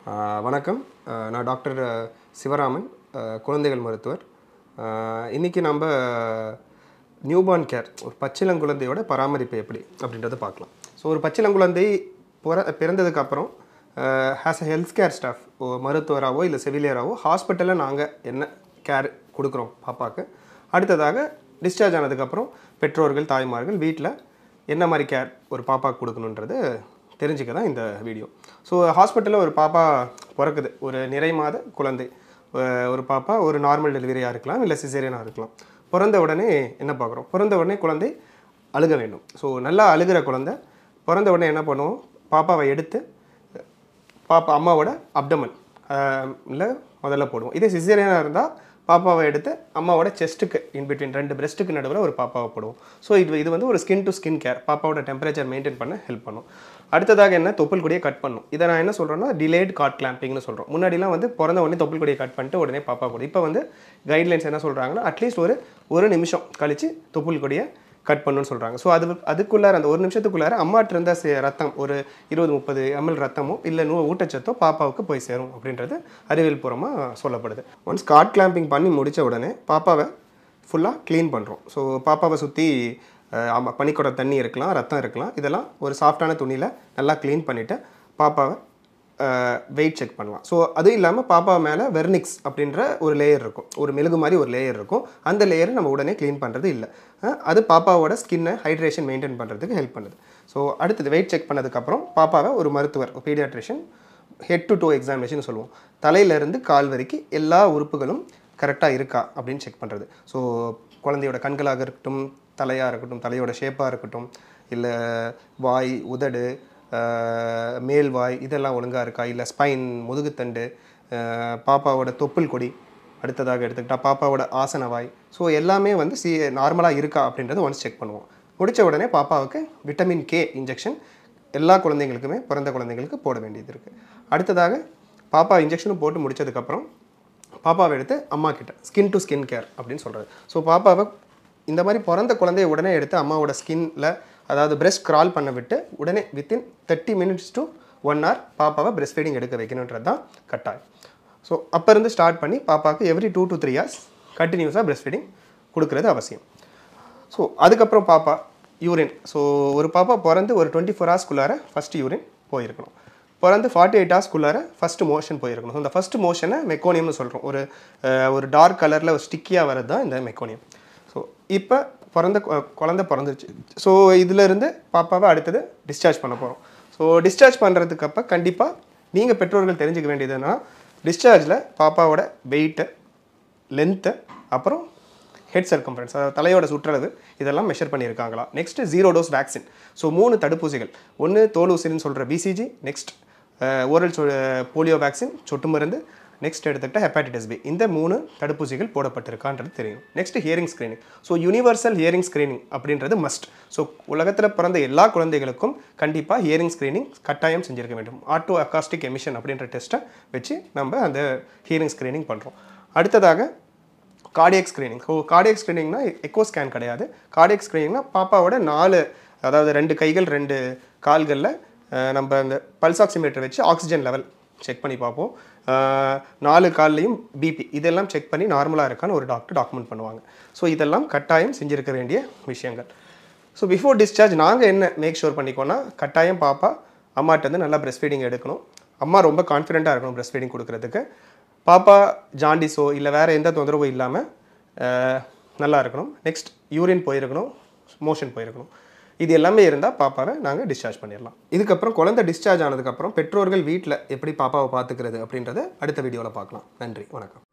ஆஹ் வணக்கம் ஆஹ் நான் டாக்டர் அஹ், சிவராமன் ஆஹ் குழந்தைகள் மருத்துவர் ஆஹ் இன்னைக்கு நம்ம நியூபார்ன் கேர் ஒரு பச்சிளங்குழந்தையோட பராமரிப்பு எப்படி அப்படின்றத பார்க்கலாம் ஸோ ஒரு பச்சிளங்குழந்தை பிற பிறந்ததுக்கு அப்புறம் as a health care staff மருத்துவராகவோ இல்லை செவிலியராகவோ ஹாஸ்பிட்டலில் நாங்கள் என்ன கேர் கொடுக்குறோம் பாப்பாவுக்கு அடுத்ததாக டிஸ்சார்ஜ் ஆனதுக்கப்புறம் பெற்றோர்கள் தாய்மார்கள் வீட்டில் என்ன மாதிரி கேர் ஒரு பாப்பாவுக்கு கொடுக்கணுன்றது தெரிஞ்சுக்க தான் இந்த வீடியோ ஸோ ஹாஸ்பிட்டலில் ஒரு பாப்பா பிறக்குது ஒரு நிறை மாத குழந்தை அஹ் ஒரு பாப்பா ஒரு நார்மல் டெலிவரியாக இருக்கலாம் இல்லை சிசேரியனாக இருக்கலாம் பிறந்த உடனே என்ன பார்க்குறோம் பிறந்த உடனே குழந்தை அழுக வேண்டும் ஸோ நல்லா அழுகிற குழந்தை பிறந்த உடனே என்ன பண்ணுவோம் பாப்பாவை எடுத்து பாப்பா அம்மாவோட அப்டமன் இல்லை முதல்ல போடுவோம் இதே சிசேரியனாக இருந்தால் பாப்பாவை எடுத்து அம்மாவோட செஸ்ட்டுக்கு இன் பிட்வீன் ரெண்டு பிரஸ்ட்டுக்கு நடுவில் ஒரு பாப்பாவை போடுவோம் ஸோ இது இது வந்து ஒரு ஸ்கின் டு ஸ்கின் கேர் பாப்பாவோட டெம்பரேச்சர் மெயின்டைன் பண்ண ஹெல்ப் பண்ணும் அடுத்ததாக என்ன தொப்புள் கொடியை கட் பண்ணும் இதை நான் என்ன சொல்கிறேன்னா டிலேட் காட் கிளாம்பிங்னு சொல்கிறோம் முன்னாடிலாம் வந்து பிறந்த உடனே தொப்புள் கொடியை கட் பண்ணிட்டு உடனே பாப்பா கொடு இப்போ வந்து கைட்லைன்ஸ் என்ன சொல்கிறாங்கன்னா அட்லீஸ்ட் ஒரு ஒரு நிமிஷம் கழித்து தொப்புள் கொடியை கட் பண்ணுன்னு சொல்கிறாங்க ஸோ அது அதுக்குள்ளார அந்த ஒரு நிமிஷத்துக்குள்ளார அம்மாட்ட இருந்த சே- ரத்தம் ஒரு இருபது முப்பது எம்எல் ரத்தமோ இல்லை நூ ஊட்டச்சத்தோ பாப்பாவுக்கு போய் சேரும் அப்படின்றது அறிவியல் பூர்வமாக சொல்லப்படுது ஒன்ஸ் காட் கிளாம்பிங் பண்ணி முடித்த உடனே பாப்பாவை ஃபுல்லாக க்ளீன் பண்ணுறோம் ஸோ பாப்பாவை சுற்றி ஆமாம் பனிக்கூட தண்ணி இருக்கலாம் ரத்தம் இருக்கலாம் இதெல்லாம் ஒரு சாஃப்டான துணியில் நல்லா க்ளீன் பண்ணிவிட்டு பாப்பாவை வெயிட் செக் பண்ணலாம் ஸோ அதுவும் இல்லாமல் பாப்பா மேலே வெர்னிக்ஸ் அப்படின்ற ஒரு லேயர் இருக்கும் ஒரு மெழுகு மாதிரி ஒரு லேயர் இருக்கும் அந்த லேயரை நம்ம உடனே க்ளீன் பண்ணுறது இல்லை அஹ் அது பாப்பாவோட ஸ்கின்னை ஹைட்ரேஷன் மெயின்டைன் பண்ணுறதுக்கு ஹெல்ப் பண்ணுது ஸோ அடுத்தது வெயிட் செக் பண்ணதுக்கப்புறம் பாப்பாவை ஒரு மருத்துவர் paediatrician head to toe examination சொல்லுவோம் தலையிலேருந்து கால் வரைக்கும் எல்லா உறுப்புகளும் கரெக்டாக இருக்கா அப்படின்னு செக் பண்ணுறது ஸோ குழந்தையோட கண்களாக இருக்கட்டும் தலையாக இருக்கட்டும் தலையோட ஷேப்பாக இருக்கட்டும் இல்லை வாய் உதடு ஆஹ் மேல் வாய் இதெல்லாம் ஒழுங்காக இருக்கா இல்லை ஸ்பைன் முதுகுத்தண்டு ஆஹ் பாப்பாவோட தொப்புள் கொடி அடுத்ததாக எடுத்துக்கிட்டால் பாப்பாவோட ஆசன வாய் ஸோ எல்லாமே வந்து சி நார்மலாக இருக்கா அப்படின்றத ஒன்ஸ் செக் பண்ணுவோம் முடிச்ச உடனே பாப்பாவுக்கு விட்டமின் கே இன்ஜெக்ஷன் எல்லா குழந்தைங்களுக்குமே பிறந்த குழந்தைங்களுக்கு போட வேண்டியது இருக்குது அடுத்ததாக பாப்பா இன்ஜெக்ஷனும் போட்டு முடிச்சதுக்கப்புறம் பாப்பாவை எடுத்து அம்மா கிட்ட ஸ்கின் டு ஸ்கின் கேர் அப்படின்னு சொல்கிறது ஸோ பாப்பாவை இந்த மாதிரி பிறந்த குழந்தைய உடனே எடுத்து அம்மாவோட ஸ்கின்ல அதாவது breast crawl பண்ண விட்டு உடனே within thirty minutes to one hour பாப்பாவை breast ஃபீடிங் எடுக்க வைக்கணுன்றது தான் கட்டாயம் ஸோ அப்போ இருந்து ஸ்டார்ட் பண்ணி பாப்பாவுக்கு every two to three hours கண்டினியூஸாக breast ஃபீடிங் கொடுக்குறது அவசியம் ஸோ அதுக்கப்புறம் பாப்பா யூரின் ஸோ ஒரு பாப்பா பிறந்து ஒரு டுவெண்ட்டி ஃபோர் ஹவர்ஸ்க்குள்ளார ஃபஸ்ட்டு யூரின் போயிருக்கணும் பிறந்து ஃபார்ட்டி எயிட் ஹவர்ஸ்க்குள்ளார ஃபஸ்ட்டு மோஷன் போயிருக்கணும் இந்த ஃபஸ்ட்டு மோஷனை மெக்கோனியம்னு சொல்கிறோம் ஒரு அஹ், ஒரு டார்க் கலரில் ஒரு ஸ்டிக்கியாக வர்றது தான் இந்த மெக்கோனியம் ஸோ இப்போ பிறந்த கு- குழந்தை பிறந்துருச்சு ஸோ இதிலிருந்து பாப்பாவை அடுத்தது டிஸ்சார்ஜ் பண்ண போகிறோம் ஸோ டிஸ்சார்ஜ் பண்ணுறதுக்கு அப்போ கண்டிப்பாக நீங்கள் பெற்றோர்கள் தெரிஞ்சுக்க வேண்டியது என்னன்னா டிஸ்சார்ஜில் பாப்பாவோட வெயிட்டு லென்த்து அப்புறம் ஹெட் சர்க்கம்ஃபரன்ஸ் அதாவது தலையோட சுற்றளவு இதெல்லாம் மெஷர் பண்ணியிருக்காங்களா next zero dose vaccine so மூணு தடுப்பூசிகள் ஒன்று தோல் ஊசின்னு சொல்கிற BCG next oral polio vaccine சொட்டு மருந்து நெக்ஸ்ட் எடுத்துக்கிட்ட ஹெப்பாட்டிட்டிஸ் பி இந்த மூணு தடுப்பூசிகள் போடப்பட்டிருக்கான்றது தெரியும் next hearing screening so universal hearing screening அப்படின்றது மஸ்ட் ஸோ உலகத்தில் பிறந்த எல்லா குழந்தைகளுக்கும் கண்டிப்பாக ஹியரிங் ஸ்க்ரீனிங் கட்டாயம் செஞ்சிருக்க வேண்டும் ஆட்டோ அக்காஸ்டிக் எமிஷன் அப்படின்ற டெஸ்ட்டை வச்சு நம்ம அந்த ஹியரிங் ஸ்க்ரீனிங் பண்ணுறோம் அடுத்ததாக கார்டியக் ஸ்க்ரீனிங் ஸோ கார்டியக் ஸ்க்ரீனிங்னா எக்கோ ஸ்கேன் கிடையாது கார்டியக் ஸ்க்ரீனிங்னா பாப்பாவோட நாலு அதாவது ரெண்டு கைகள் ரெண்டு கால்களில் அஹ், நம்ம அந்த பல்ஸ் ஆக்சிமீட்டர் வச்சு ஆக்சிஜன் லெவல் செக் பண்ணி பார்ப்போம் அஹ், நாலு கால்லையும் பிபி இதெல்லாம் செக் பண்ணி நார்மலாக இருக்கான்னு ஒரு டாக்டர் டாக்குமெண்ட் பண்ணுவாங்க ஸோ இதெல்லாம் கட்டாயம் செஞ்சிருக்க வேண்டிய விஷயங்கள் ஸோ பிஃபோர் டிஸ்சார்ஜ் நாங்கள் என்ன மேக் ஷூர் பண்ணிக்கோன்னா கட்டாயம் பாப்பா அம்மாட்டேருந்து நல்லா breast ஃபீடிங் எடுக்கணும் அம்மா ரொம்ப கான்ஃபிடென்ட்டாக இருக்கணும் breast ஃபீடிங் கொடுக்கறதுக்கு பாப்பா ஜாண்டிஸோ இல்லை வேறு எந்த தொந்தரவும் இல்லாமல் நல்லா இருக்கணும் நெக்ஸ்ட் யூரின் போயிருக்கணும் மோஷன் போயிருக்கணும் இது எல்லாமே இருந்தால் பாப்பாவை நாங்கள் டிஸ்சார்ஜ் பண்ணிடலாம் இதுக்கப்புறம் குழந்தை டிஸ்சார்ஜ் ஆனதுக்கப்புறம் பெற்றோர்கள் வீட்டில் எப்படி பாப்பாவை பார்த்துக்கிறது அப்படின்றத அடுத்த வீடியோவில் பார்க்கலாம் நன்றி வணக்கம்